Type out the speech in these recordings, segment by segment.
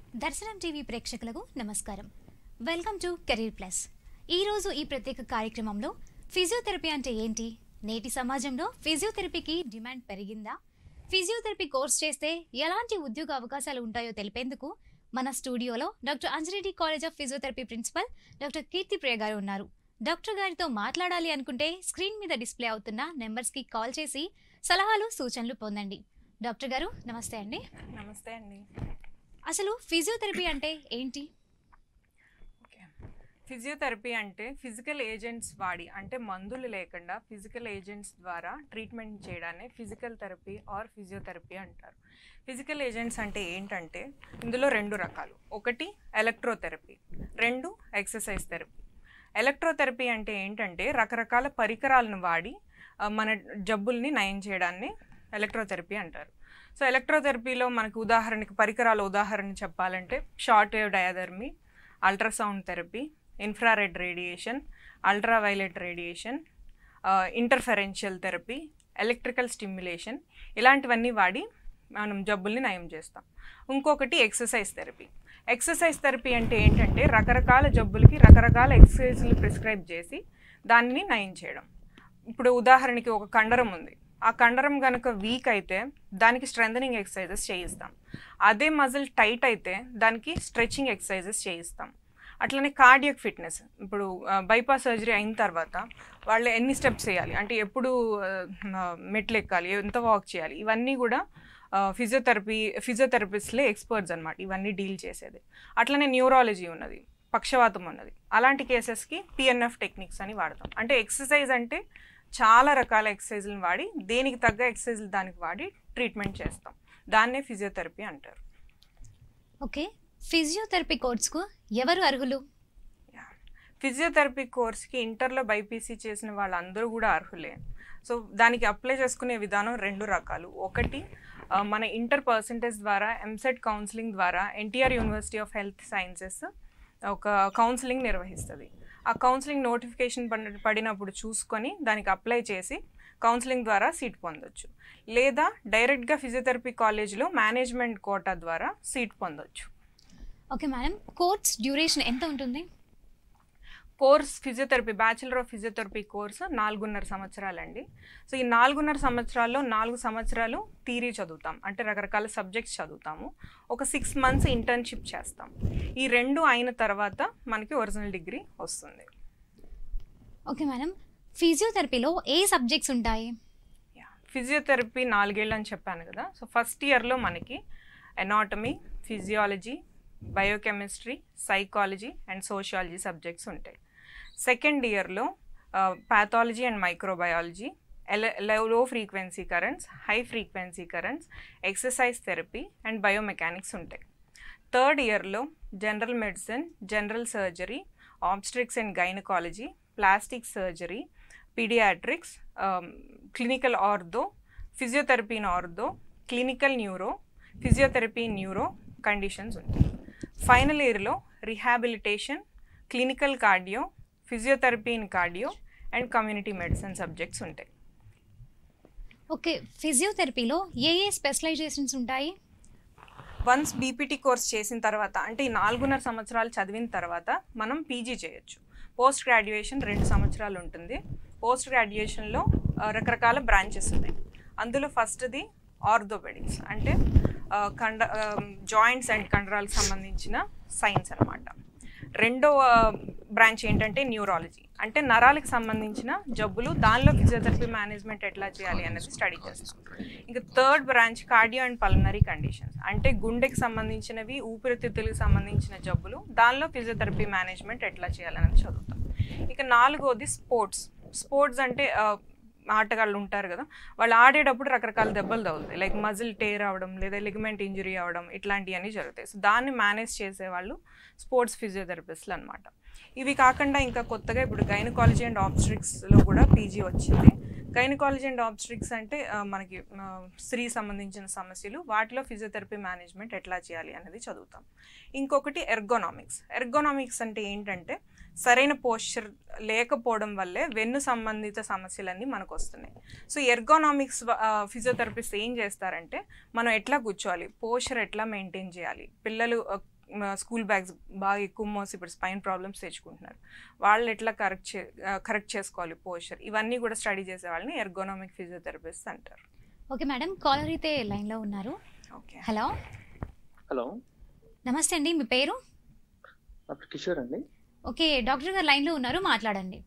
దర్శనం టీవీ ప్రేక్షకులకు నమస్కారం వెల్కమ్ టు కెరీర్ ప్లస్ ఈరోజు ఈ ప్రత్యేక కార్యక్రమంలో ఫిజియోథెరపీ అంటే ఏంటి నేటి సమాజంలో ఫిజియోథెరపీకి డిమాండ్ పెరిగిందా ఫిజియోథెరపీ కోర్స్ చేస్తే ఎలాంటి ఉద్యోగ అవకాశాలు ఉంటాయో తెలిపేందుకు మన స్టూడియోలో doctor Anjareddy college of physiotherapy principal doctor Keerthi Priya garu ఉన్నారు డాక్టర్ గారితో మాట్లాడాలి అనుకుంటే స్క్రీన్ మీద డిస్ప్లే అవుతున్న నెంబర్స్కి కాల్ చేసి సలహాలు సూచనలు పొందండి డాక్టర్ గారు నమస్తే అండి నమస్తే అండి అసలు ఫిజియోథెరపీ అంటే ఏంటి ఓకే ఫిజియోథెరపీ అంటే ఫిజికల్ ఏజెంట్స్ వాడి అంటే మందులు లేకుండా ఫిజికల్ ఏజెంట్స్ ద్వారా ట్రీట్మెంట్ చేయడాన్ని ఫిజికల్ థెరపీ ఆర్ ఫిజియోథెరపీ అంటారు ఫిజికల్ ఏజెంట్స్ అంటే ఏంటంటే ఇందులో రెండు రకాలు ఒకటి ఎలక్ట్రోథెరపీ రెండు ఎక్సర్సైజ్ థెరపీ ఎలక్ట్రోథెరపీ అంటే ఏంటంటే రకరకాల పరికరాలను వాడి ఆ, మన జబ్బుల్ని నయం చేయడాన్ని ఎలక్ట్రోథెరపీ అంటారు సో ఎలక్ట్రోథెరపీలో మనకు ఉదాహరణకి పరికరాల ఉదాహరణ చెప్పాలంటే short wave diathermy ultrasound therapy infrared radiation ultraviolet radiation interferential therapy electrical stimulation ఇలాంటివన్నీ వాడి మనం జబ్బుల్ని నయం చేస్తాం ఇంకొకటి ఎక్సర్సైజ్ థెరపీ ఎక్సర్సైజ్ థెరపీ అంటే ఏంటంటే రకరకాల జబ్బులకి రకరకాల ఎక్సర్సైజ్లు ప్రిస్క్రైబ్ చేసి దాన్ని నయం చేయడం ఇప్పుడు ఉదాహరణకి ఒక కండరం ఉంది ఆ కండరం కనుక వీక్ అయితే దానికి స్ట్రెంథనింగ్ ఎక్సర్సైజెస్ చేయిస్తాం అదే మజిల్ టైట్ అయితే దానికి స్ట్రెచింగ్ ఎక్సర్సైజెస్ చేయిస్తాం అట్లనే కార్డియక్ ఫిట్నెస్ ఇప్పుడు బైపాస్ సర్జరీ అయిన తర్వాత వాళ్ళు ఎన్ని స్టెప్స్ చేయాలి అంటే ఎప్పుడు ఆ, మెట్లు ఎక్కాలి ఎంత వాక్ చేయాలి ఇవన్నీ కూడా ఫిజియోథెరపీ ఫిజియోథెరపిస్ట్లే ఎక్స్పర్ట్స్ అనమాట ఇవన్నీ డీల్ చేసేది అట్లనే న్యూరాలజీ ఉన్నది పక్షవాతం ఉన్నది అలాంటి కేసెస్కి పిఎన్ఎఫ్ టెక్నిక్స్ అని వాడతాం అంటే ఎక్సర్సైజ్ అంటే చాలా రకాల ఎక్సర్సైజ్లను వాడి దేనికి తగ్గ ఎక్సర్సైజ్లు దానికి వాడి ట్రీట్మెంట్ చేస్తాం దాన్నే ఫిజియోథెరపీ అంటారు ఓకే ఫిజియోథెరపీ కోర్స్కు ఎవరు అర్హులు ఫిజియోథెరపీ కోర్స్కి ఇంటర్లో బైపీసీ చేసిన వాళ్ళందరూ కూడా అర్హులే సో దానికి అప్లై చేసుకునే విధానం రెండు రకాలు ఒకటి ఆ, మన ఇంటర్ పర్సంటేజ్ ద్వారా ఎంసెట్ కౌన్సిలింగ్ ద్వారా NTR university of health sciences ఒక కౌన్సిలింగ్ నిర్వహిస్తుంది ఆ కౌన్సిలింగ్ నోటిఫికేషన్ పడి- పడినప్పుడు చూసుకొని దానికి అప్లై చేసి కౌన్సిలింగ్ ద్వారా సీట్ పొందొచ్చు లేదా డైరెక్ట్గా ఫిజియోథెరపీ కాలేజ్లో మేనేజ్మెంట్ కోటా ద్వారా సీట్ పొందొచ్చు ఓకే మేడం కోర్స్ డ్యూరేషన్ ఎంత ఉంటుంది course physiotherapy bachelor of physiotherapy course నాలుగున్నర సంవత్సరాలండి సో ఈ నాలుగున్నర సంవత్సరాల్లో నాలుగు సంవత్సరాలు థీరీ చదువుతాం అంటే రకరకాల సబ్జెక్ట్స్ చదువుతాము ఒక సిక్స్ మంత్స్ ఇంటర్న్షిప్ చేస్తాం ఈ రెండు అయిన తర్వాత మనకి ఒరిజినల్ డిగ్రీ వస్తుంది ఓకే మేడం ఫిజియోథెరపీలో ఏ సబ్జెక్ట్స్ ఉంటాయి ఫిజియోథెరపీ నాలుగేళ్ళు అని చెప్పాను కదా సో ఫస్ట్ ఇయర్లో మనకి anatomy physiology biochemistry psychology and sociology subjects ఉంటాయి సెకండ్ ఇయర్లో pathology and microbiology low frequency currents high frequency currents exercise therapy and biomechanics ఉంటాయి థర్డ్ ఇయర్లో general medicine general surgery obstetrics and gynaecology plastic surgery paediatrics clinical ortho physiotherapy in ortho clinical neuro physiotherapy in neuro conditions ఉంటాయి final ఇయర్లో rehabilitation clinical cardio physiotherapy in cardio and community medicine subjects ఉంటాయి okay ఫిజియోథెరపీలో ఏ ఏ specialisations ఉంటాయి once BPT course చేసిన తర్వాత అంటే ఈ నాలుగున్నర సంవత్సరాలు చదివిన తర్వాత మనం పీజీ చేయొచ్చు పోస్ట్ గ్రాడ్యుయేషన్ రెండు సంవత్సరాలు ఉంటుంది పోస్ట్ గ్రాడ్యుయేషన్లో ఆ, రకరకాల బ్రాంచెస్ ఉన్నాయి అందులో ఫస్ట్ది ఆర్థోపెడిక్స్ అంటే ఆ, కండ జాయింట్స్ అండ్ కండరాలకు సంబంధించిన సైన్స్ అనమాట రెండవ బ్రాంచ్ ఏంటంటే న్యూరాలజీ అంటే నరాలకు సంబంధించిన జబ్బులు దానిలో ఫిజియోథెరపీ మేనేజ్మెంట్ ఎట్లా చేయాలి అనేది స్టడీ చేస్తాం ఇంకా third branch cardio and pulmonary conditions అంటే గుండెకి సంబంధించినవి ఊపిరితిత్తులకు సంబంధించిన జబ్బులు దానిలో ఫిజియోథెరపీ మేనేజ్మెంట్ ఎట్లా చేయాలనేది చదువుతాం ఇక నాలుగోది స్పోర్ట్స్ స్పోర్ట్స్ అంటే ఆ, ఆటగాళ్ళు ఉంటారు కదా వాళ్ళు ఆడేటప్పుడు రకరకాల దెబ్బలు తగులుతాయి లైక్ మజిల్ టేర్ అవడం లేదా లిగమెంట్ ఇంజరీ అవడం ఇట్లాంటివన్నీ జరుగుతాయి సో దాన్ని మేనేజ్ చేసేవాళ్ళు స్పోర్ట్స్ ఫిజియోథెరపిస్ట్లు అనమాట ఇవి కాకుండా ఇంకా కొత్తగా ఇప్పుడు గైనకాలజీ అండ్ ఆబ్స్ట్రిక్స్లో కూడా పీజీ వచ్చింది గైనకాలజీ అండ్ ఆబ్స్ట్రిక్స్ అంటే ఆ, మనకి ఆ, స్త్రీ సంబంధించిన సమస్యలు వాటిలో ఫిజియోథెరపీ మేనేజ్మెంట్ ఎట్లా చేయాలి అనేది చదువుతాం ఇంకొకటి ఎర్గోనామిక్స్ ఎర్గోనామిక్స్ అంటే ఏంటంటే సరైన పోస్చర్ లేకపోవడం వల్లే వెన్ను సంబంధిత సమస్యలన్నీ మనకు వస్తున్నాయి సో ఎర్గోనామిక్స్ ఫిజియోథెరపిస్ట్ ఏం చేస్తారంటే మనం ఎట్లా కూర్చోవాలి పోస్చర్ ఎట్లా మెయింటైన్ చేయాలి పిల్లలు స్కూల్ బ్యాగ్స్ బాగా ఎక్కువ మోసి ఇప్పుడు స్పైన్ ప్రాబ్లమ్స్ తెచ్చుకుంటున్నారు వాళ్ళు ఎట్లా కరెక్ట్ చే కరెక్ట్ చేసుకోవాలి పోస్చర్ ఇవన్నీ కూడా స్టడీ చేసే వాళ్ళని ఎర్గోనామిక్ ఫిజియోథెరపిస్ట్ అంటారు ఓకే మేడం కాలర్ అయితే లైన్లో ఉన్నారు ఓకే హలో హలో నమస్తే అండి మీ పేరు నా పేరు కిషోర్ అండి ఓకే డాక్టర్ గారు లైన్లో ఉన్నారు మాట్లాడండి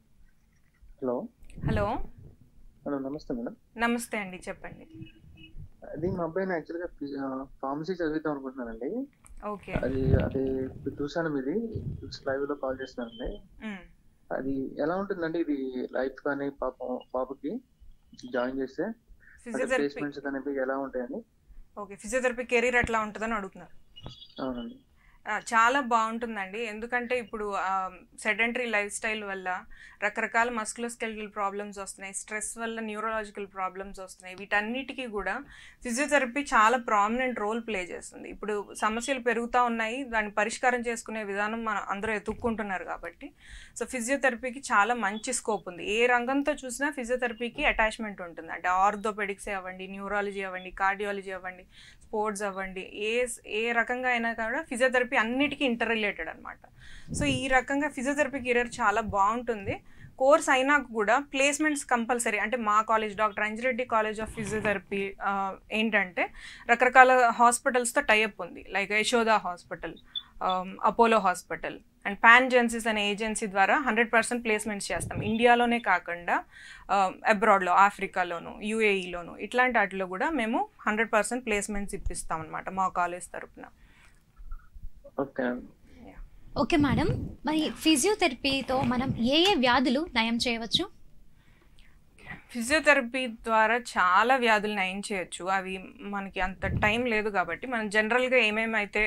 హలో హలో హలో నమస్తే మేడం నమస్తే అండి చెప్పండి అది మా అబ్బాయిని యాక్చువల్గా ఫార్మసీ చదివిద్దాం అనుకుంటున్నానండి ఓకే అది అది ఇప్పుడు చూసాను మీది లైవ్ లో కాల్ చేస్తున్నానండి మ్. అది ఎలా ఉంటుందండి ఇది లైఫ్ కానీ పాప పాపకి జాయిన్ చేస్తే ఫిజియోథెరపీ ప్లేస్మెంట్స్ కానీ ఇవి ఎలా ఉంటాయండి ఓకే ఫిజియోథెరపీ కెరీర్ ఎట్లా ఉంటుందని అడుగుతున్నారు అవునండి ఆ, చాలా బాగుంటుందండి ఎందుకంటే ఇప్పుడు సెడెంటరీ లైఫ్ స్టైల్ వల్ల రకరకాల మస్కులోస్కెలిటల్ ప్రాబ్లమ్స్ వస్తున్నాయి స్ట్రెస్ వల్ల న్యూరలాజికల్ ప్రాబ్లమ్స్ వస్తున్నాయి వీటన్నిటికీ కూడా ఫిజియోథెరపీ చాలా ప్రామినెంట్ రోల్ ప్లే చేస్తుంది ఇప్పుడు సమస్యలు పెరుగుతూ ఉన్నాయి దాన్ని పరిష్కారం చేసుకునే విధానం మన అందరూ ఎత్తుక్కుంటున్నారు కాబట్టి సో ఫిజియోథెరపీకి చాలా మంచి స్కోప్ ఉంది ఏ రంగంతో చూసినా ఫిజియోథెరపీకి అటాచ్మెంట్ ఉంటుంది అంటే ఆర్థోపెడిక్స్ అవ్వండి న్యూరాలజీ అవ్వండి కార్డియాలజీ అవ్వండి స్పోర్ట్స్ అవ్వండి ఏ ఏ రకంగా అయినా కూడా ఫిజియోథెరపీ అన్నిటికీ ఇంటర్ రిలేటెడ్ అనమాట సో ఈ రకంగా ఫిజియోథెరపీ కెరీర్ చాలా బాగుంటుంది కోర్స్ అయినా కూడా ప్లేస్మెంట్స్ కంపల్సరీ అంటే మా college doctor Anjireddy college of physiotherapy ఏంటంటే రకరకాల హాస్పిటల్స్తో టైఅప్ ఉంది like Yashoda hospital Apollo hospital and పాన్ జెన్సిస్ అనే ఏజెన్సీ ద్వారా హండ్రెడ్ పర్సెంట్ ప్లేస్మెంట్స్ చేస్తాం ఇండియాలోనే కాకుండా అబ్రాడ్లో ఆఫ్రికాలోను యూఏఈలోను ఇట్లాంటి వాటిలో కూడా మేము హండ్రెడ్ పర్సెంట్ ప్లేస్మెంట్స్ ఇప్పిస్తాం అనమాట మా కాలేజ్ తరపున ఓకే ఓకే మేడం మరి ఫిజియోథెరపీతో మనం ఏ ఏ వ్యాధులు నయం చేయవచ్చు ఫిజియోథెరపీ ద్వారా చాలా వ్యాధులు నయం చేయొచ్చు అవి మనకి అంత టైం లేదు కాబట్టి మనం జనరల్గా ఏమేమైతే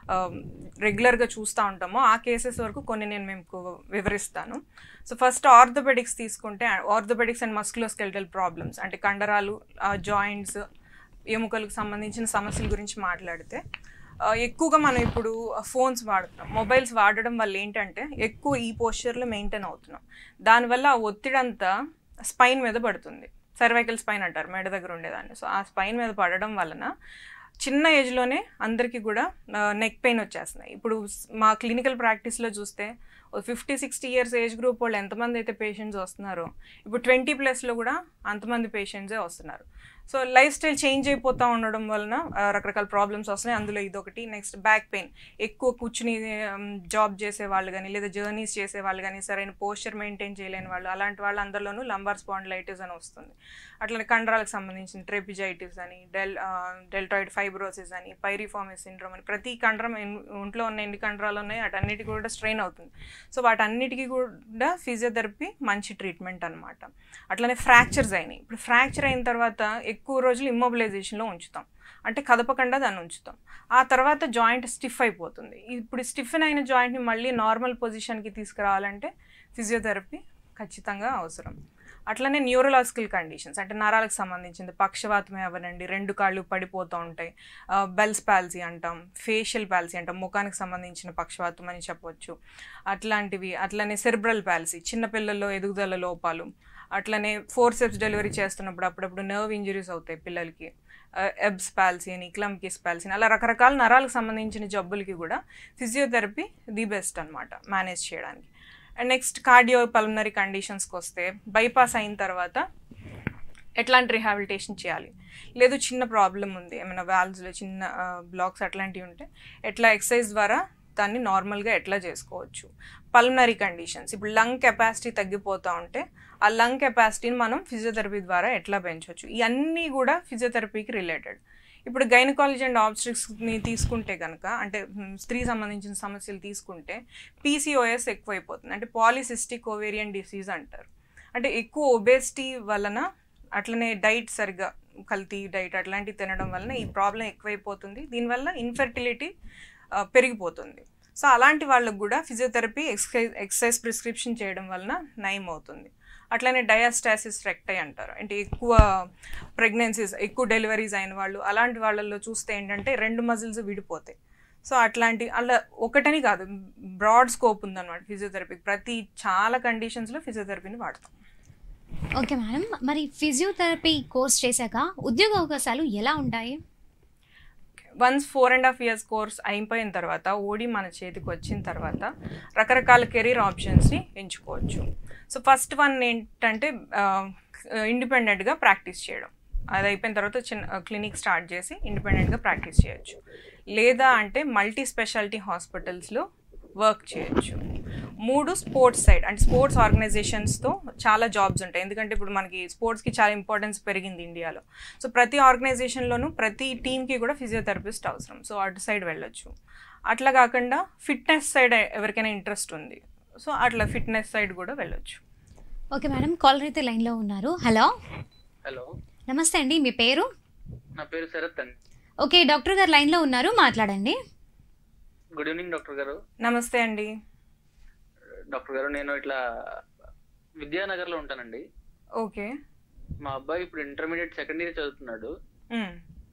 రెగ్యులర్గా చూస్తూ ఉంటామో ఆ కేసెస్ వరకు కొన్ని నేను మీకు వివరిస్తాను సో ఫస్ట్ ఆర్థోపెడిక్స్ తీసుకుంటే ఆర్థోపెడిక్స్ అండ్ మస్కులోస్కెల్టల్ ప్రాబ్లమ్స్ అంటే కండరాలు జాయింట్స్ ఎముకలకు సంబంధించిన సమస్యల గురించి మాట్లాడితే ఆ, ఎక్కువగా మనం ఇప్పుడు ఫోన్స్ వాడుతున్నాం మొబైల్స్ వాడడం వల్ల ఏంటంటే ఎక్కువ ఈ పోస్చర్లో మెయింటైన్ అవుతున్నాం దానివల్ల ఆ ఒత్తిడి అంతా స్పైన్ మీద పడుతుంది సర్వైకల్ స్పైన్ అంటారు మెడ దగ్గర ఉండేదాన్ని సో ఆ స్పైన్ మీద పడడం వలన చిన్న ఏజ్లోనే అందరికీ కూడా నెక్ పెయిన్ వచ్చేస్తున్నాయి ఇప్పుడు స్- మా క్లినికల్ ప్రాక్టీస్లో చూస్తే fifty sixty years age group వాళ్ళు ఎంతమంది అయితే పేషెంట్స్ వస్తున్నారో ఇప్పుడు ట్వంటీ ప్లస్లో కూడా అంతమంది పేషెంట్సే వస్తున్నారు సో లైఫ్ స్టైల్ చేంజ్ అయిపోతూ ఉండడం వలన ఆ, రకరకాల ప్రాబ్లమ్స్ వస్తున్నాయి అందులో ఇదొకటి నెక్స్ట్ బ్యాక్ పెయిన్ ఎక్కువ కూర్చుని జాబ్ చేసే వాళ్ళు కానీ లేదా జర్నీస్ చేసే వాళ్ళు కానీ సరైన పోస్చర్ మెయింటైన్ చేయలేని వాళ్ళు అలాంటి వాళ్ళు అందరిలోనూ లంబార్ స్పాండిలైటిస్ అని వస్తుంది అట్లనే కండరాలకు సంబంధించిన ట్రెపిజైటిస్ అని డెల్ డెల్టాయిడ్ ఫైబ్రోసిస్ అని పైరిఫామిస్ సిండ్రోమ్ అని ప్రతి కండరం ఎన్- ఒంట్లో ఉన్న ఎన్ని కండరాలు ఉన్నాయి వాటన్నిటికీ కూడా స్ట్రెయిన్ అవుతుంది సో వాటన్నిటికీ కూడా ఫిజియోథెరపీ మంచి ట్రీట్మెంట్ అనమాట అట్లనే ఫ్రాక్చర్స్ అయినాయి ఇప్పుడు ఫ్రాక్చర్ అయిన తర్వాత ఎక్కువ రోజులు ఇమ్మొబిలైజేషన్లో ఉంచుతాం అంటే కదపకుండా దాన్ని ఉంచుతాం ఆ తర్వాత జాయింట్ స్టిఫ్ అయిపోతుంది ఇప్పుడు స్టిఫ్ అయిన జాయింట్ని మళ్ళీ నార్మల్ పొజిషన్కి తీసుకురావాలంటే ఫిజియోథెరపీ ఖచ్చితంగా అవసరం అట్లనే న్యూరలాజికల్ కండిషన్స్ అంటే నరాలకు సంబంధించింది పక్షవాతమే అవ్వనండి రెండు కాళ్ళు పడిపోతూ ఉంటాయి బెల్స్ పాలసీ అంటాం ఫేషియల్ పాలసీ అంటాం ముఖానికి సంబంధించిన పక్షవాతం అని చెప్పొచ్చు అట్లాంటివి అట్లనే సెర్బ్రల్ పాలసీ చిన్నపిల్లల్లో ఎదుగుదల లోపాలు అట్లనే ఫోర్సెప్స్ డెలివరీ చేస్తున్నప్పుడు అప్పుడప్పుడు నర్వ్ ఇంజరీస్ అవుతాయి పిల్లలకి ఎబ్స్ పాలసీ అని క్లమ్కిస్ పాలసీ అని అలా రకరకాల నరాలకు సంబంధించిన జబ్బులకి కూడా ఫిజియోథెరపీ ది బెస్ట్ అనమాట మేనేజ్ చేయడానికి అండ్ నెక్స్ట్ కార్డియో పల్మనరీ కండిషన్స్కి వస్తే బైపాస్ అయిన తర్వాత ఎట్లాంటి రిహాబిలిటేషన్ చేయాలి లేదు చిన్న ప్రాబ్లం ఉంది ఏమైనా వాల్వ్స్లో చిన్న బ్లాక్స్ అట్లాంటివి ఉంటే ఎట్లా ఎక్సర్సైజ్ ద్వారా దాన్ని నార్మల్గా ఎట్లా చేసుకోవచ్చు పల్మనరీ కండిషన్స్ ఇప్పుడు లంగ్ కెపాసిటీ తగ్గిపోతూ ఉంటే ఆ లంగ్ కెపాసిటీని మనం ఫిజియోథెరపీ ద్వారా ఎట్లా పెంచవచ్చు ఇవన్నీ కూడా ఫిజియోథెరపీకి రిలేటెడ్ ఇప్పుడు గైనకాలజీ అండ్ ఆబ్స్ట్రిక్స్ని తీసుకుంటే కనుక అంటే మ్, స్త్రీ సంబంధించిన సమస్యలు తీసుకుంటే పీసీఓఎస్ ఎక్కువైపోతుంది అంటే పాలిసిస్టిక్ ఓవేరియన్ డిసీజ్ అంటారు అంటే ఎక్కువ ఒబేసిటీ వలన అట్లనే డైట్ సరిగ్గా కల్తీ డైట్ అట్లాంటివి తినడం వలన ఈ ప్రాబ్లం ఎక్కువైపోతుంది దీనివల్ల ఇన్ఫెర్టిలిటీ పెరిగిపోతుంది సో అలాంటి వాళ్ళకు కూడా ఫిజియోథెరపీ ఎక్సైజ్ ఎక్సర్సైజ్ ప్రిస్క్రిప్షన్ చేయడం వలన నయం అవుతుంది అట్లనే డయాస్టాసిస్ రెక్టై అంటారు అంటే ఎక్కువ ప్రెగ్నెన్సీస్ ఎక్కువ డెలివరీస్ అయిన వాళ్ళు అలాంటి వాళ్ళల్లో చూస్తే ఏంటంటే రెండు మజిల్స్ విడిపోతాయి సో అట్లాంటి అలా ఒకటని కాదు బ్రాడ్ స్కోప్ ఉందన్నమాట ఫిజియోథెరపీ ప్రతి చాలా కండిషన్స్లో ఫిజియోథెరపీని వాడతాం ఓకే మేడం మరి ఫిజియోథెరపీ కోర్స్ చేశాక ఉద్యోగ అవకాశాలు ఎలా ఉంటాయి once four and half years course అయిపోయిన తర్వాత ఓడి మన చేతికి వచ్చిన తర్వాత రకరకాల కెరీర్ ఆప్షన్స్ని ఎంచుకోవచ్చు సో ఫస్ట్ వన్ ఏంటంటే ఇండిపెండెంట్గా ప్రాక్టీస్ చేయడం అది అయిపోయిన తర్వాత చిన్న క్లినిక్ స్టార్ట్ చేసి ఇండిపెండెంట్గా ప్రాక్టీస్ చేయొచ్చు లేదా అంటే మల్టీ స్పెషాలిటీ హాస్పిటల్స్లో వర్క్ చేయొచ్చు మూడు స్పోర్ట్స్ సైడ్ అంటే స్పోర్ట్స్ ఆర్గనైజేషన్స్తో చాలా జాబ్స్ ఉంటాయి ఎందుకంటే ఇప్పుడు మనకి స్పోర్ట్స్కి చాలా ఇంపార్టెన్స్ పెరిగింది ఇండియాలో సో ప్రతి ఆర్గనైజేషన్లోనూ ప్రతి టీంకి కూడా ఫిజియోథెరపిస్ట్ అవసరం సో అటు సైడ్ వెళ్ళొచ్చు అట్లా కాకుండా ఫిట్నెస్ సైడ్ ఎవరికైనా ఇంట్రెస్ట్ ఉంది సో అట్లా ఫిట్నెస్ సైడ్ కూడా వెళ్ళొచ్చు ఓకే మేడం కాలర్ అయితే లైన్లో ఉన్నారు హలో హలో నమస్తే అండి మీ పేరు నా పేరు శరత్ అండి ఓకే డాక్టర్ గారు లైన్లో ఉన్నారు మాట్లాడండి గుడ్ ఈవినింగ్ డాక్టర్ గారు నమస్తే అండి డాక్టర్ గారు నేను ఇట్లా విద్యానగర్ లో ఉంటానండి ఓకే మా అబ్బాయి ఇప్పుడు ఇంటర్మీడియట్ సెకండ్ ఇయర్ చదువుతున్నాడు మ్మ్.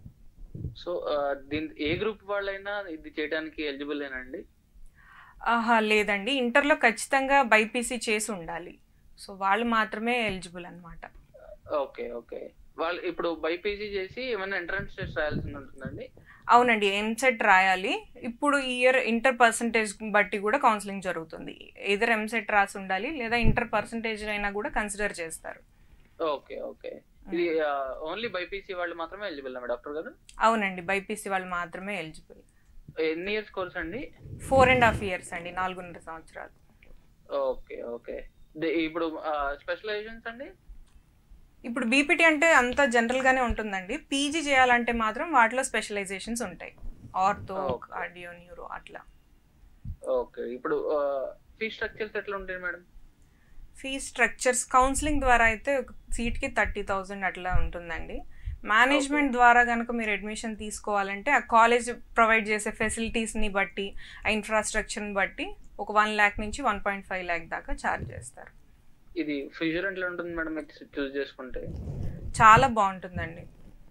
సో ఆ, దీని ఏ గ్రూప్ వాళ్ళైనా ఇది చేయడానికి ఎలిజిబుల్ ఏనండి ఆహా లేదండి ఇంటర్లో ఖచ్చితంగా బైపీసీ చేసి ఉండాలి సో వాళ్ళు మాత్రమే ఎలిజిబుల్ అనమాట ఓకే ఓకే వాళ్ళు ఇప్పుడు బైపీసీ చేసి ఏమైనా ఎంట్రన్స్ టెస్ట్ రాయాల్సి ఉంటుందండి అవునండి ఎంసెట్ రాయాలి ఇప్పుడు ఈ ఇయర్ ఇంటర్ పర్సంటేజ్ బట్టి కూడా కౌన్సిలింగ్ జరుగుతుంది ఇదర్ ఎంసెట్ రాసి ఉండాలి లేదా ఇంటర్ పర్సంటేజ్ అయినా కూడా కన్సిడర్ చేస్తారు ఓకే ఓకే ఇది ఓన్లీ బైపీసీ వాళ్ళు మాత్రమే ఎలిజిబుల్ డాక్టర్ గారు అవునండి బైపీసీ వాళ్ళు మాత్రమే ఎలిజిబుల్ ఎన్ని ఇయర్స్ కోర్స్ అండి ఫోర్ అండ్ హాఫ్ ఇయర్స్ అండి నాలుగున్నర సంవత్సరాలు ఓకే ఓకే ది- ఇప్పుడు స్పెషలైజేషన్స్ అండి ఇప్పుడు బీపీటీ అంటే అంత జనరల్గానే ఉంటుందండి పీజీ చేయాలంటే మాత్రం వాటిలో స్పెషలైజేషన్స్ ఉంటాయి ఆర్థో Okay. కార్డియో న్యూరో అట్లా ఓకే ఇప్పుడు ఫీ స్ట్రక్చర్స్ ఎట్లా ఉంటాయి మేడం ఫీ స్ట్రక్చర్స్ కౌన్సిలింగ్ ద్వారా అయితే సీట్కి థర్టీ థౌజండ్ అట్లా ఉంటుందండి మేనేజ్మెంట్ ద్వారా కనుక మీరు అడ్మిషన్ తీసుకోవాలంటే ఆ కాలేజ్ ప్రొవైడ్ చేసే ఫెసిలిటీస్ని బట్టి ఆ ఇన్ఫ్రాస్ట్రక్చర్ని బట్టి ఒక వన్ ల్యాక్ నుంచి వన్ పాయింట్ ఫైవ్ ల్యాక్ దాకా ఛార్జ్ చేస్తారు ఇది ఫ్యూచర్ ఎట్లా ఉంటుంది మేడం చూస్ చేసుకుంటే చాలా బాగుంటుందండి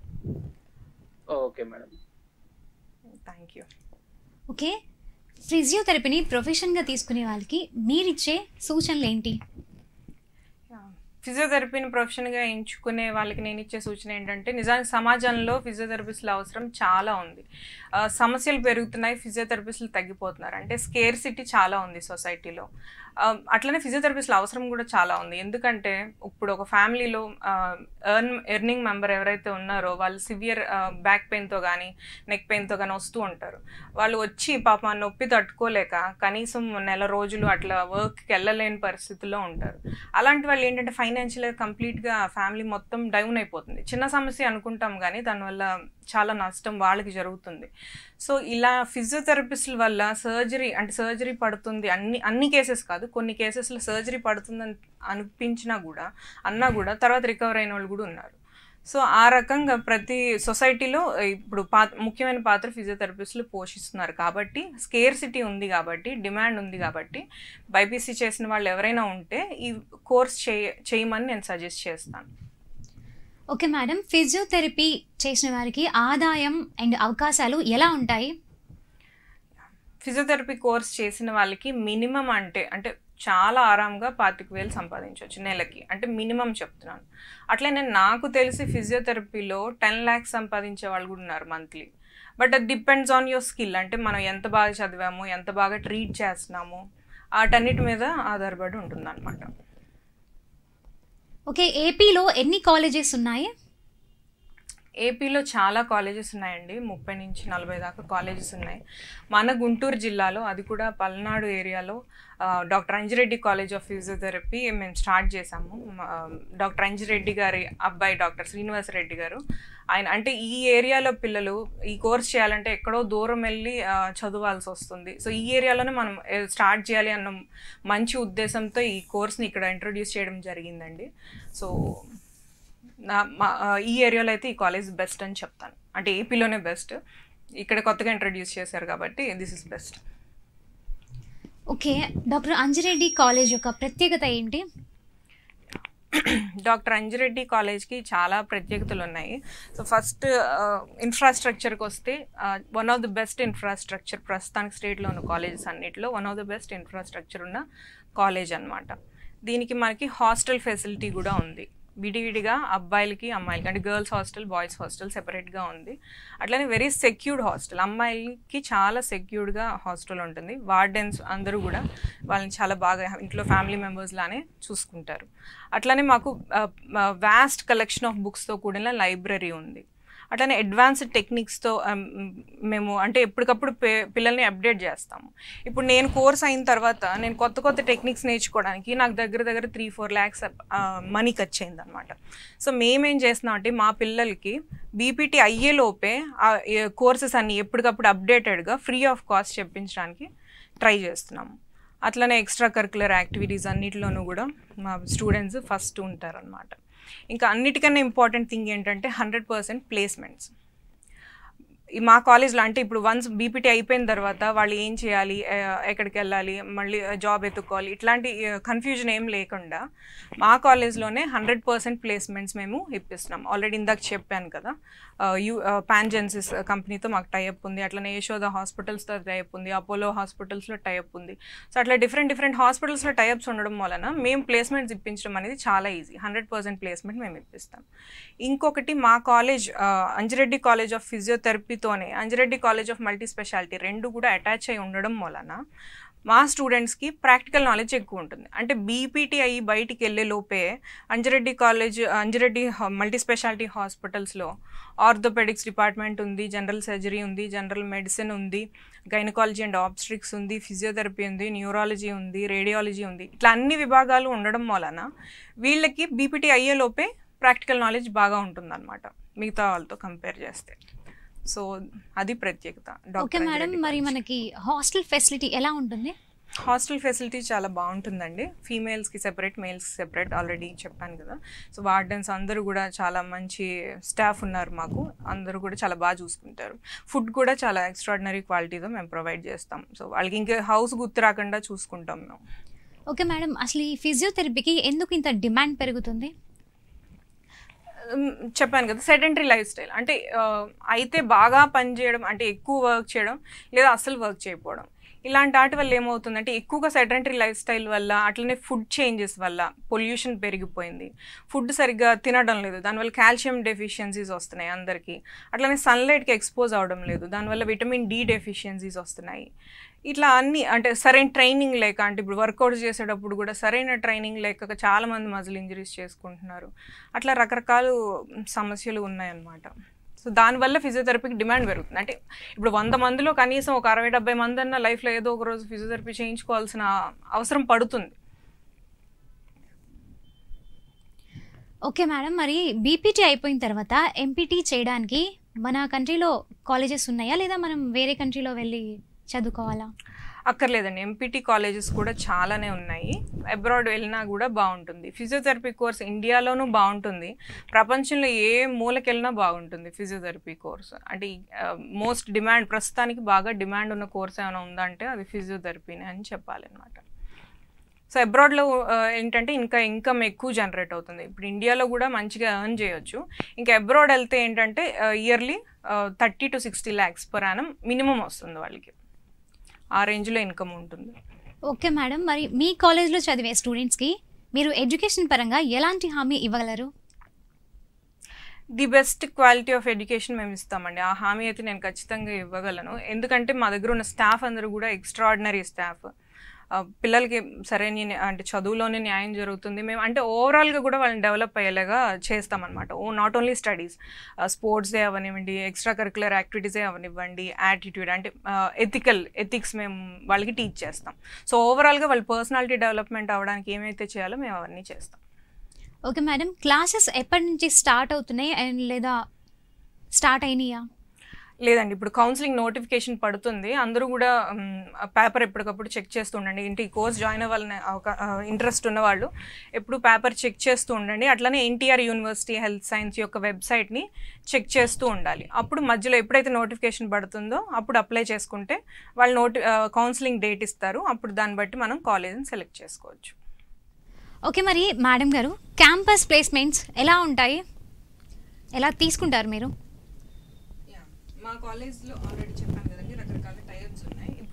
okay madam thank you okay ఫిజియోథెరపీని ప్రొఫెషన్గా తీసుకునే వాళ్ళకి మీరిచ్చే సూచనలు ఏంటి ఫిజియోథెరపీని ప్రొఫెషన్గా ఎంచుకునే వాళ్ళకి నేను ఇచ్చే సూచన ఏంటంటే నిజానికి సమాజంలో ఫిజియోథెరపిస్టుల అవసరం చాలా ఉంది ఆ, సమస్యలు పెరుగుతున్నాయి ఫిజియోథెరపిస్టులు తగ్గిపోతున్నారు అంటే స్కేర్ సిటీ చాలా ఉంది సొసైటీలో ఆ, అట్లనే ఫిజియోథెరపిస్టుల అవసరం కూడా చాలా ఉంది ఎందుకంటే ఇప్పుడు ఒక ఫ్యామిలీలో ఎర్న్ ఎర్నింగ్ మెంబర్ ఎవరైతే ఉన్నారో వాళ్ళు సివియర్ బ్యాక్ పెయిన్తో కానీ నెక్ పెయిన్తో కానీ వస్తూ ఉంటారు వాళ్ళు వచ్చి పాప నొప్పి తట్టుకోలేక కనీసం నెల రోజులు అట్లా వర్క్కి వెళ్ళలేని పరిస్థితుల్లో ఉంటారు అలాంటి వాళ్ళు ఏంటంటే ఫైనాన్షియల్గా కంప్లీట్గా ఫ్యామిలీ మొత్తం డౌన్ అయిపోతుంది చిన్న సమస్య అనుకుంటాం కానీ దానివల్ల చాలా నష్టం వాళ్ళకి జరుగుతుంది సో ఇలా ఫిజియోథెరపిస్టుల వల్ల సర్జరీ అంటే సర్జరీ పడుతుంది అన్ని అన్ని కేసెస్ కాదు కొన్ని కేసెస్లో సర్జరీ పడుతుందని అనిపించినా కూడా అన్నా కూడా తర్వాత రికవర్ అయిన వాళ్ళు కూడా ఉన్నారు సో ఆ రకంగా ప్రతి సొసైటీలో ఇప్పుడు పా ముఖ్యమైన పాత్ర ఫిజియోథెరపిస్టులు పోషిస్తున్నారు కాబట్టి స్కేర్ సిటీ ఉంది కాబట్టి డిమాండ్ ఉంది కాబట్టి బైపీసీ చేసిన వాళ్ళు ఎవరైనా ఉంటే ఈ కోర్స్ చేయ చేయమని నేను సజెస్ట్ చేస్తాను ఓకే మేడం ఫిజియోథెరపీ చేసిన వారికి ఆదాయం అండ్ అవకాశాలు ఎలా ఉంటాయి ఫిజియోథెరపీ కోర్స్ చేసిన వాళ్ళకి మినిమం అంటే అంటే చాలా ఆరాంగా పాతిక వేలు సంపాదించవచ్చు నెలకి అంటే మినిమం చెప్తున్నాను అట్లే నేను నాకు తెలిసి ఫిజియోథెరపీలో టెన్ ల్యాక్స్ సంపాదించే వాళ్ళు కూడా ఉన్నారు మంత్లీ బట్ అది డిపెండ్స్ ఆన్ యువర్ స్కిల్ అంటే మనం ఎంత బాగా చదివాము ఎంత బాగా ట్రీట్ చేస్తున్నాము వాటన్నిటి మీద ఆధారపడి ఉంటుందన్నమాట ఓకే ఏపీలో ఎన్ని కాలేజెస్ ఉన్నాయి ఏపీలో చాలా కాలేజెస్ ఉన్నాయండి ముప్పై నుంచి నలభై దాకా కాలేజెస్ ఉన్నాయి మన గుంటూరు జిల్లాలో అది కూడా పల్నాడు ఏరియాలో ఆ, doctor Anjireddy college of physiotherapy మేము స్టార్ట్ చేసాము మా, డాక్టర్ అంజిరెడ్డి గారి అబ్బాయి డాక్టర్ శ్రీనివాస్ రెడ్డి గారు ఆయన అంటే ఈ ఏరియాలో పిల్లలు ఈ కోర్స్ చేయాలంటే ఎక్కడో దూరం వెళ్ళి ఆ, చదవాల్సి వస్తుంది సో ఈ ఏరియాలోనే మనం ఏ, స్టార్ట్ చేయాలి అన్న మంచి ఉద్దేశంతో ఈ కోర్స్ని ఇక్కడ ఇంట్రొడ్యూస్ చేయడం జరిగిందండి సో నా మా ఆ, ఈ ఏరియాలో అయితే ఈ కాలేజ్ బెస్ట్ అని చెప్తాను అంటే ఏపీలోనే బెస్ట్ ఇక్కడ కొత్తగా ఇంట్రడ్యూస్ చేశారు కాబట్టి this is best okay doctor Anjireddy college యొక్క ప్రత్యేకత ఏంటి డాక్టర్ అంజిరెడ్డి కాలేజ్కి చాలా ప్రత్యేకతలు ఉన్నాయి సో ఫస్ట్ ఇన్ఫ్రాస్ట్రక్చర్కి వస్తే one of the best infrastructure ప్రస్తుతానికి స్టేట్లో ఉన్న కాలేజెస్ అన్నిటిలో one of the best infrastructure ఉన్న కాలేజ్ అన్నమాట దీనికి మనకి హాస్టల్ ఫెసిలిటీ కూడా ఉంది విడివిడిగా అబ్బాయిలకి అమ్మాయిలకి అంటే గర్ల్స్ హాస్టల్ బాయ్స్ హాస్టల్ సెపరేట్గా ఉంది అట్లనే వెరీ సెక్యూర్డ్ హాస్టల్ అమ్మాయిలకి చాలా సెక్యూర్డ్గా హాస్టల్ ఉంటుంది వార్డెన్స్ అందరూ కూడా వాళ్ళని చాలా బాగా ఇంట్లో ఫ్యామిలీ మెంబర్స్ లానే చూసుకుంటారు అట్లనే మాకు వాస్ట్ కలెక్షన్ ఆఫ్ బుక్స్తో కూడిన లైబ్రరీ ఉంది అట్లనే అడ్వాన్స్డ్ టెక్నిక్స్తో మేము అంటే ఎప్పటికప్పుడు పే- పిల్లల్ని అప్డేట్ చేస్తాము ఇప్పుడు నేను కోర్స్ అయిన తర్వాత నేను కొత్త కొత్త టెక్నిక్స్ నేర్చుకోవడానికి నాకు దగ్గర దగ్గర త్రీ ఫోర్ ల్యాక్స్ మనీ ఖర్చు అయింది అనమాట సో మేమేం చేస్తున్నాం అంటే మా పిల్లలకి బీపీటీ అయ్యేలోపే ఆ కోర్సెస్ అన్ని ఎప్పటికప్పుడు అప్డేటెడ్గా ఫ్రీ ఆఫ్ కాస్ట్ చెప్పించడానికి ట్రై చేస్తున్నాము అట్లనే ఎక్స్ట్రా కరికులర్ యాక్టివిటీస్ అన్నిటిలోనూ కూడా మా స్టూడెంట్స్ ఫస్ట్ ఉంటారనమాట ఇంకా అన్నిటికన్నా ఇంపార్టెంట్ థింగ్ ఏంటంటే హండ్రెడ్ పర్సెంట్ ప్లేస్మెంట్స్ ఈ మా కాలేజ్లో అంటే ఇప్పుడు వన్స్ బీపీటీ అయిపోయిన తర్వాత వాళ్ళు ఏం చేయాలి ఆ, ఎక్కడికి వెళ్ళాలి మళ్ళీ జాబ్ ఎత్తుకోవాలి ఇట్లాంటి కన్ఫ్యూజన్ ఏం లేకుండా మా కాలేజ్లోనే హండ్రెడ్ పర్సెంట్ ప్లేస్మెంట్స్ మేము ఇప్పిస్తున్నాం ఆల్రెడీ ఇందాక చెప్పాను కదా ఆ, యూ పాన్జెన్సిస్ కంపెనీతో మాకు టైఅప్ ఉంది అట్లనే యశోద హాస్పిటల్స్తో టైఅప్ ఉంది అపోలో హాస్పిటల్స్లో టైఅప్ ఉంది సో అట్లా డిఫరెంట్ డిఫరెంట్ హాస్పిటల్స్లో టైఅప్స్ ఉండడం వలన మేము ప్లేస్మెంట్స్ ఇప్పించడం అనేది చాలా ఈజీ హండ్రెడ్ పర్సెంట్ ప్లేస్మెంట్ మేము ఇప్పిస్తాం ఇంకొకటి మా కాలేజ్ ఆ, అంజిరెడ్డి కాలేజ్ ఆఫ్ ఫిజియోథెరపీతోనే Anjireddy college of multi speciality రెండు కూడా అటాచ్ అయి ఉండడం వలన మా స్టూడెంట్స్కి ప్రాక్టికల్ నాలెడ్జ్ ఎక్కువ ఉంటుంది అంటే బీపీటీ అయ్యి బయటికి వెళ్ళే లోపే Anjireddy college Anjireddy multi speciality హాస్పిటల్స్లో ఆర్థోపెడిక్స్ డిపార్ట్మెంట్ ఉంది జనరల్ సర్జరీ ఉంది జనరల్ మెడిసిన్ ఉంది గైనకాలజీ అండ్ ఆబ్స్ట్రిక్స్ ఉంది ఫిజియోథెరపీ ఉంది న్యూరాలజీ ఉంది రేడియాలజీ ఉంది ఇట్లా అన్ని విభాగాలు ఉండడం వలన వీళ్ళకి బీపీటీ అయ్యేలోపే ప్రాక్టికల్ నాలెడ్జ్ బాగా ఉంటుందన్నమాట మిగతా వాళ్ళతో కంపేర్ చేస్తే సో అది ప్రత్యేకత ఓకే డాక్టర్ మేడం అంజిరెడ్డి మరి కాలేజ్. మనకి హాస్టల్ ఫెసిలిటీ ఎలా ఉంటుంది హాస్టల్ ఫెసిలిటీ చాలా బాగుంటుందండి ఫీమేల్స్కి సెపరేట్ మేల్స్కి సెపరేట్ ఆల్రెడీ చెప్పాను కదా సో వార్డెన్స్ అందరూ కూడా చాలా మంచి స్టాఫ్ ఉన్నారు మాకు అందరూ కూడా చాలా బాగా చూసుకుంటారు ఫుడ్ కూడా చాలా ఎక్స్ట్రాడినరీ క్వాలిటీతో మేము ప్రొవైడ్ చేస్తాం సో వాళ్ళకి ఇంకా హౌస్ గుర్తు రాకుండా చూసుకుంటాం మేము ఓకే మేడం అసలు ఈ ఫిజియోథెరపీకి ఎందుకు ఇంత డిమాండ్ పెరుగుతుంది ఉమ్, చెప్పాను కదా సెడెంటరీ లైఫ్ స్టైల్ అంటే ఆ, అయితే బాగా పని చేయడం అంటే ఎక్కువ వర్క్ చేయడం లేదా అస్సలు వర్క్ చేయకపోవడం ఇలాంటి వాటి వల్ల ఏమవుతుందంటే ఎక్కువగా సెడెంటరీ లైఫ్ స్టైల్ వల్ల అట్లనే ఫుడ్ చేంజెస్ వల్ల పొల్యూషన్ పెరిగిపోయింది ఫుడ్ సరిగ్గా తినడం లేదు దానివల్ల కాల్షియం డెఫిషియన్సీస్ వస్తున్నాయి అందరికీ అట్లనే సన్లైట్కి ఎక్స్పోజ్ అవడం లేదు దానివల్ల విటమిన్ డి డెఫిషియన్సీస్ వస్తున్నాయి ఇట్లా అన్ని అంటే సరైన ట్రైనింగ్ లేక అంటే ఇప్పుడు వర్కౌట్ చేసేటప్పుడు కూడా సరైన ట్రైనింగ్ లేక చాలా మంది మజిల్ ఇంజరీస్ చేసుకుంటున్నారు అట్లా రకరకాల సమస్యలు ఉన్నాయన్నమాట సో దానివల్ల ఫిజియోథెరపీకి డిమాండ్ పెరుగుతుంది అంటే ఇప్పుడు వంద మందిలో కనీసం ఒక అరవై డెబ్బై మంది అన్న లైఫ్లో ఏదో ఒక రోజు ఫిజియోథెరపీ చేయించుకోవాల్సిన అవసరం పడుతుంది ఓకే మేడం మరి బీపీటీ అయిపోయిన తర్వాత ఎంపీటీ చేయడానికి మన కంట్రీలో కాలేజెస్ ఉన్నాయా లేదా మనం వేరే కంట్రీలో వెళ్ళి చదువుకోవాలా అక్కర్లేదండి ఎంపీటీ కాలేజెస్ కూడా చాలానే ఉన్నాయి అబ్రాడ్ వెళ్ళినా కూడా బాగుంటుంది ఫిజియోథెరపీ కోర్స్ ఇండియాలోనూ బాగుంటుంది ప్రపంచంలో ఏ మూలకి వెళ్ళినా బాగుంటుంది ఫిజియోథెరపీ కోర్స్ అంటే మోస్ట్ డిమాండ్ ప్రస్తుతానికి బాగా డిమాండ్ ఉన్న కోర్స్ ఏమైనా ఉందంటే అది ఫిజియోథెరపీనే అని చెప్పాలన్నమాట సో అబ్రాడ్లో ఏంటంటే ఇంకా ఇన్కమ్ ఎక్కువ జనరేట్ అవుతుంది ఇప్పుడు ఇండియాలో కూడా మంచిగా ఎర్న్ చేయొచ్చు ఇంకా అబ్రాడ్ వెళ్తే ఏంటంటే yearly thirty to sixty lakhs per annum minimum వస్తుంది వాళ్ళకి ఆ రేంజ్లో ఇన్కమ్ ఉంటుంది ఓకే మేడం మరి మీ కాలేజ్లో చదివే స్టూడెంట్స్కి మీరు ఎడ్యుకేషన్ పరంగా ఎలాంటి హామీ ఇవ్వగలరు the best quality of education మేము ఇస్తామండి ఆ హామీ అయితే నేను ఖచ్చితంగా ఇవ్వగలను ఎందుకంటే మా దగ్గర ఉన్న స్టాఫ్ అందరూ కూడా ఎక్స్ట్రాడినరీ స్టాఫ్ పిల్లలకి సరైన న్యా- అంటే చదువులోనే న్యాయం జరుగుతుంది మేము అంటే ఓవరాల్గా కూడా వాళ్ళని డెవలప్ అయ్యేలాగా చేస్తామన్నమాట ఓ నాట్ ఓన్లీ స్టడీస్ స్పోర్ట్సే అవనివ్వండి ఎక్స్ట్రా కరికులర్ యాక్టివిటీసే అవనివ్వండి యాటిట్యూడ్ అంటే ఎథికల్ ఎథిక్స్ మేము వాళ్ళకి టీచ్ చేస్తాం సో ఓవరాల్గా వాళ్ళ పర్సనాలిటీ డెవలప్మెంట్ అవ్వడానికి ఏమైతే చేయాలో మేము అవన్నీ చేస్తాం ఓకే మేడం క్లాసెస్ ఎప్పటి నుంచి స్టార్ట్ అవుతున్నాయి అండ్ లేదా స్టార్ట్ అయినాయా లేదండి ఇప్పుడు కౌన్సిలింగ్ నోటిఫికేషన్ పడుతుంది అందరూ కూడా పేపర్ ఎప్పటికప్పుడు చెక్ చేస్తూ ఉండండి ఇంటి కోర్స్ జాయిన్ అవ్వాలని ఇంట్రెస్ట్ ఉన్న వాళ్ళు ఎప్పుడు పేపర్ చెక్ చేస్తూ ఉండండి అట్లనే ఎన్టీఆర్ యూనివర్సిటీ హెల్త్ సైన్స్ యొక్క వెబ్సైట్ని చెక్ చేస్తూ ఉండాలి అప్పుడు మధ్యలో ఎప్పుడైతే నోటిఫికేషన్ పడుతుందో అప్పుడు అప్లై చేసుకుంటే వాళ్ళు నోటి కౌన్సిలింగ్ డేట్ ఇస్తారు అప్పుడు దాన్ని బట్టి మనం కాలేజ్ని సెలెక్ట్ చేసుకోవచ్చు ఓకే మరి మేడం గారు క్యాంపస్ ప్లేస్మెంట్స్ ఎలా ఉంటాయి ఎలా తీసుకుంటారు మీరు మా కాలేజ్లో ఆల్రెడీ చెప్పాను కదండి రకరకాల టైప్స్ ఉన్నాయి ఇప్పుడు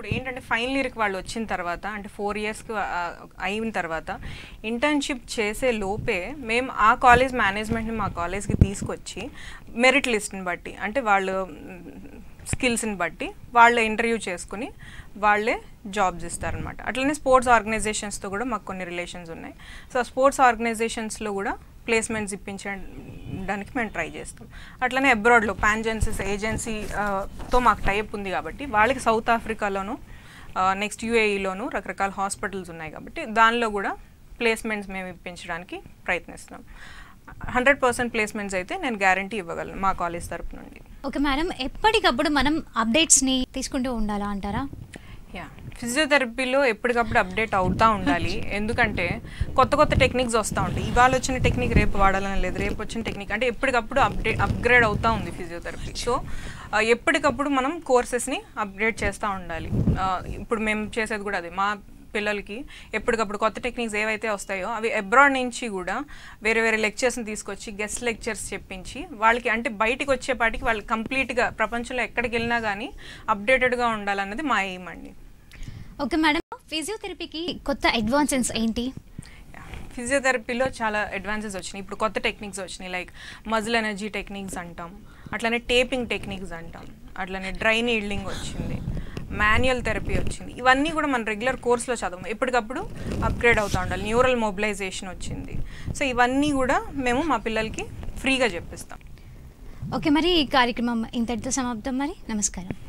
ఏంటంటే ఫైనల్ ఇయర్కి వాళ్ళు వచ్చిన తర్వాత అంటే ఫోర్ ఇయర్స్కి అయిన తర్వాత ఇంటర్న్షిప్ చేసే లోపే మేము ఆ కాలేజ్ మేనేజ్మెంట్ని మా కాలేజ్కి తీసుకొచ్చి మెరిట్ లిస్ట్ని బట్టి అంటే వాళ్ళు స్కిల్స్ని బట్టి వాళ్ళే ఇంటర్వ్యూ చేసుకుని వాళ్ళే జాబ్స్ ఇస్తారనమాట అట్లనే స్పోర్ట్స్ ఆర్గనైజేషన్స్తో కూడా మాకు కొన్ని రిలేషన్స్ ఉన్నాయి సో స్పోర్ట్స్ ఆర్గనైజేషన్స్లో కూడా ప్లేస్మెంట్స్ ఇప్పించడానికి మేము ట్రై చేస్తాం అట్లనే అబ్రాడ్లో పాన్జెన్సెస్ ఏజెన్సీతో మాకు టైప్ ఉంది కాబట్టి వాళ్ళకి సౌత్ ఆఫ్రికాలోను నెక్స్ట్ యూఏఈలోను రకరకాల హాస్పిటల్స్ ఉన్నాయి కాబట్టి దానిలో కూడా ప్లేస్మెంట్స్ మేము ఇప్పించడానికి ప్రయత్నిస్తున్నాం హండ్రెడ్ పర్సెంట్ ప్లేస్మెంట్స్ అయితే నేను గ్యారంటీ ఇవ్వగలను మా కాలేజ్ తరపు నుండి ఓకే మేడం ఎప్పటికప్పుడు మనం అప్డేట్స్ని తీసుకుంటూ ఉండాలా అంటారా యా ఫిజియోథెరపీలో ఎప్పటికప్పుడు అప్డేట్ అవుతూ ఉండాలి ఎందుకంటే కొత్త కొత్త టెక్నిక్స్ వస్తూ ఉంటాయి ఇవాళ వచ్చిన టెక్నిక్ రేపు వాడాలని లేదు రేపు వచ్చిన టెక్నిక్ అంటే ఎప్పటికప్పుడు అప్డేట్ అప్గ్రేడ్ అవుతూ ఉంది ఫిజియోథెరపీ సో ఆ, ఎప్పటికప్పుడు మనం కోర్సెస్ని అప్గ్రేడ్ చేస్తూ ఉండాలి ఆ, ఇప్పుడు మేము చేసేది కూడా అదే మా పిల్లలకి ఎప్పటికప్పుడు కొత్త టెక్నిక్స్ ఏవైతే వస్తాయో అవి అబ్రాడ్ నుంచి కూడా వేరే వేరే లెక్చర్స్ని తీసుకొచ్చి గెస్ట్ లెక్చర్స్ చెప్పించి వాళ్ళకి అంటే బయటికి వచ్చేపాటికి వాళ్ళు కంప్లీట్గా ప్రపంచంలో ఎక్కడికి వెళ్ళినా కానీ అప్డేటెడ్గా ఉండాలన్నది మా ఎయిమ్ అండి ఓకే మేడం ఫిజియోథెరపీకి కొత్త అడ్వాన్సెస్ ఏంటి ఫిజియోథెరపీలో చాలా అడ్వాన్సెస్ వచ్చినాయి ఇప్పుడు కొత్త టెక్నిక్స్ వచ్చినాయి లైక్ మజిల్ ఎనర్జీ టెక్నిక్స్ అంటాం అట్లనే టేపింగ్ టెక్నిక్స్ అంటాం అట్లనే డ్రై నీడ్లింగ్ వచ్చింది మాన్యువల్ థెరపీ వచ్చింది ఇవన్నీ కూడా మన రెగ్యులర్ కోర్స్లో చదవం ఎప్పటికప్పుడు అప్గ్రేడ్ అవుతూ ఉండాలి న్యూరల్ మొబిలైజేషన్ వచ్చింది సో ఇవన్నీ కూడా మేము మా పిల్లలకి ఫ్రీగా చెప్పిస్తాం ఓకే మరి ఈ కార్యక్రమం ఇంతటితో సమాప్తం మరి నమస్కారం